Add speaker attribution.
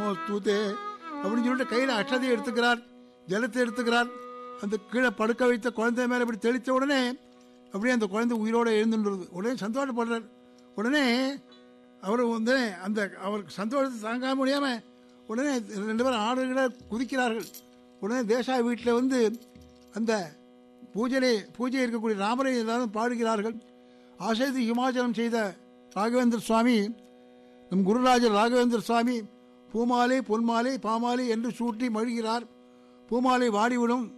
Speaker 1: நமோஸ்துதே அப்படின்னு சொல்லிட்டு கையில் அக்ஷதையை எடுத்துக்கிறார் ஜலத்தை எடுத்துக்கிறார் அந்த கீழே படுக்க வைத்த குழந்தை மேலே இப்படி தெளித்த உடனே அப்படியே அந்த குழந்தை உயிரோடு எழுந்துன்றது உடனே சந்தோஷப்படுறார் உடனே அவர் வந்து அந்த அவருக்கு சந்தோஷத்தை தாங்க முடியாமல் உடனே ரெண்டு பேரும் ஆடுகளை குதிக்கிறார்கள் உடனே தேசா வீட்டில் வந்து அந்த பூஜனை பூஜை இருக்கக்கூடிய ராமரை எல்லாரும் பாடுகிறார்கள் ஆசைத்து ஹிமாச்சலம் செய்த ராகவேந்திர சுவாமி நம் குருராஜர் ராகவேந்திர சுவாமி பூமாலை பொன்மாலை பாமாலை என்று சூட்டி மழுகிறார் பூமாலை வாடிவிடும்